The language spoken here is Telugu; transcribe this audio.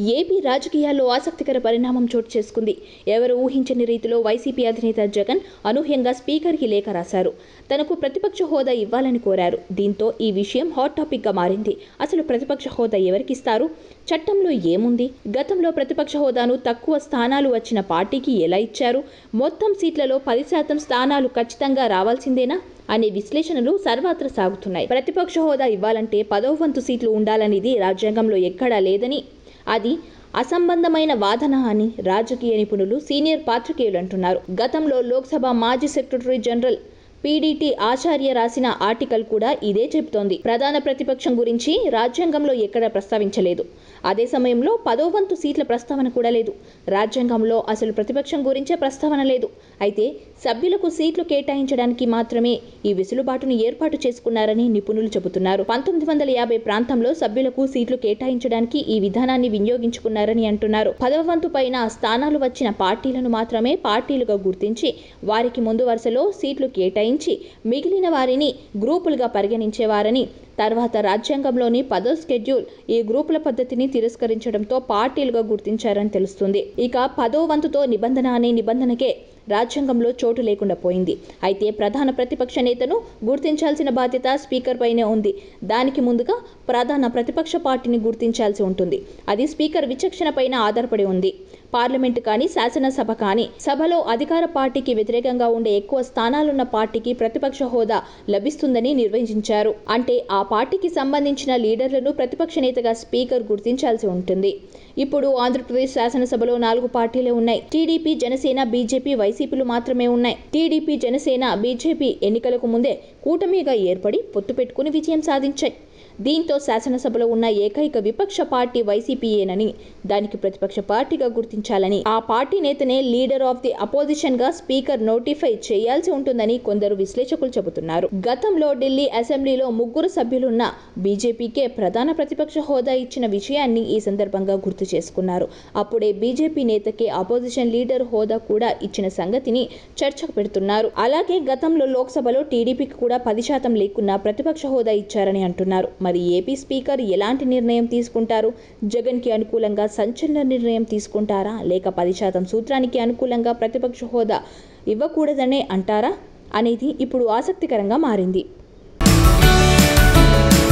ఏపీ రాజకీయాల్లో ఆసక్తికర పరిణామం చోటు చేసుకుంది ఎవరు ఊహించని రీతిలో వైసీపీ అధినేత జగన్ అనూహ్యంగా స్పీకర్కి లేఖ రాశారు తనకు ప్రతిపక్ష హోదా ఇవ్వాలని కోరారు దీంతో ఈ విషయం హాట్ టాపిక్గా మారింది అసలు ప్రతిపక్ష హోదా ఎవరికిస్తారు చట్టంలో ఏముంది గతంలో ప్రతిపక్ష హోదాను తక్కువ స్థానాలు వచ్చిన పార్టీకి ఎలా ఇచ్చారు మొత్తం సీట్లలో పది శాతం స్థానాలు ఖచ్చితంగా రావాల్సిందేనా అనే విశ్లేషణలు సర్వత్రా సాగుతున్నాయి ప్రతిపక్ష హోదా ఇవ్వాలంటే పదవ వంతు సీట్లు ఉండాలనేది రాజ్యాంగంలో ఎక్కడా లేదని అది అసంబంధమైన వాదన అని రాజకీయ నిపుణులు సీనియర్ పాత్రికేయులు అంటున్నారు గతంలో లోక్సభ మాజీ సెక్రటరీ జనరల్ పీడీటీ ఆచార్య రాసిన ఆర్టికల్ కూడా ఇదే చెబుతోంది ప్రధాన ప్రతిపక్షం గురించి రాజ్యాంగంలో ఎక్కడ ప్రస్తావించలేదు అదే సమయంలో పదో వంతు సీట్ల ప్రస్తావన కూడా లేదు రాజ్యాంగంలో అసలు ప్రతిపక్షం గురించే ప్రస్తావన లేదు అయితే సభ్యులకు సీట్లు కేటాయించడానికి మాత్రమే ఈ వెసులుబాటును ఏర్పాటు చేసుకున్నారని నిపుణులు చెబుతున్నారు పంతొమ్మిది వందల యాభై ప్రాంతంలో సభ్యులకు సీట్లు కేటాయించడానికి ఈ విధానాన్ని వినియోగించుకున్నారని అంటున్నారు పదవ వంతు పైన స్థానాలు వచ్చిన పార్టీలను మాత్రమే పార్టీలుగా గుర్తించి వారికి ముందు వరుసలో సీట్లు కేటాయించి మిగిలిన వారిని గ్రూపులుగా పరిగణించేవారని తర్వాత రాజ్యాంగంలోని పదో స్కెడ్యూల్ ఈ గ్రూపుల పద్ధతిని తిరస్కరించడంతో పార్టీలుగా గుర్తించారని తెలుస్తుంది ఇక పదో వంతుతో నిబంధన అనే నిబంధనకే రాజ్యాంగంలో చోటు లేకుండా పోయింది అయితే ప్రధాన ప్రతిపక్ష నేతను గుర్తించాల్సిన బాధ్యత స్పీకర్ పైనే ఉంది దానికి ముందుగా ప్రధాన ప్రతిపక్ష పార్టీని గుర్తించాల్సి ఉంటుంది అది స్పీకర్ విచక్షణ పైన ఆధారపడి ఉంది పార్లమెంటు కానీ శాసనసభ కానీ సభలో అధికార పార్టీకి వ్యతిరేకంగా ఉండే ఎక్కువ స్థానాలున్న పార్టీకి ప్రతిపక్ష హోదా లభిస్తుందని నిర్వచించారు అంటే ఆ పార్టీకి సంబంధించిన లీడర్లను ప్రతిపక్ష నేతగా స్పీకర్ గుర్తించాల్సి ఉంటుంది ఇప్పుడు ఆంధ్రప్రదేశ్ శాసనసభలో నాలుగు పార్టీలే ఉన్నాయి టీడీపీ జనసేన బీజేపీ వైసీపీలు మాత్రమే ఉన్నాయి టీడీపీ జనసేన బీజేపీ ఎన్నికలకు ముందే కూటమిగా ఏర్పడి పొత్తు పెట్టుకుని విజయం సాధించాయి దీంతో శాసనసభలో ఉన్న ఏకైక విపక్ష పార్టీ వైసీపీయేనని దానికి ప్రతిపక్ష పార్టీగా గుర్తించాలని ఆ పార్టీ నేతనే లీడర్ ఆఫ్ ది అపోజిషన్ గా స్పీకర్ నోటిఫై చేయాల్సి ఉంటుందని కొందరు విశ్లేషకులు చెబుతున్నారు గతంలో ఢిల్లీ అసెంబ్లీలో ముగ్గురు సభ్యులున్న బీజేపీకే ప్రధాన ప్రతిపక్ష హోదా ఇచ్చిన విషయాన్ని ఈ సందర్భంగా గుర్తు చేసుకున్నారు అప్పుడే బీజేపీ నేతకే అపోజిషన్ లీడర్ హోదా కూడా ఇచ్చిన సంగతిని చర్చకు పెడుతున్నారు అలాగే గతంలో లోక్సభలో టీడీపీకి కూడా పది శాతం లేకున్నా ప్రతిపక్ష హోదా ఇచ్చారని అంటున్నారు మరి ఏపీ స్పీకర్ ఎలాంటి నిర్ణయం తీసుకుంటారు జగన్కి అనుకూలంగా సంచలన నిర్ణయం తీసుకుంటారా లేక పది శాతం సూత్రానికి అనుకూలంగా ప్రతిపక్ష హోదా ఇవ్వకూడదనే అంటారా అనేది ఇప్పుడు ఆసక్తికరంగా మారింది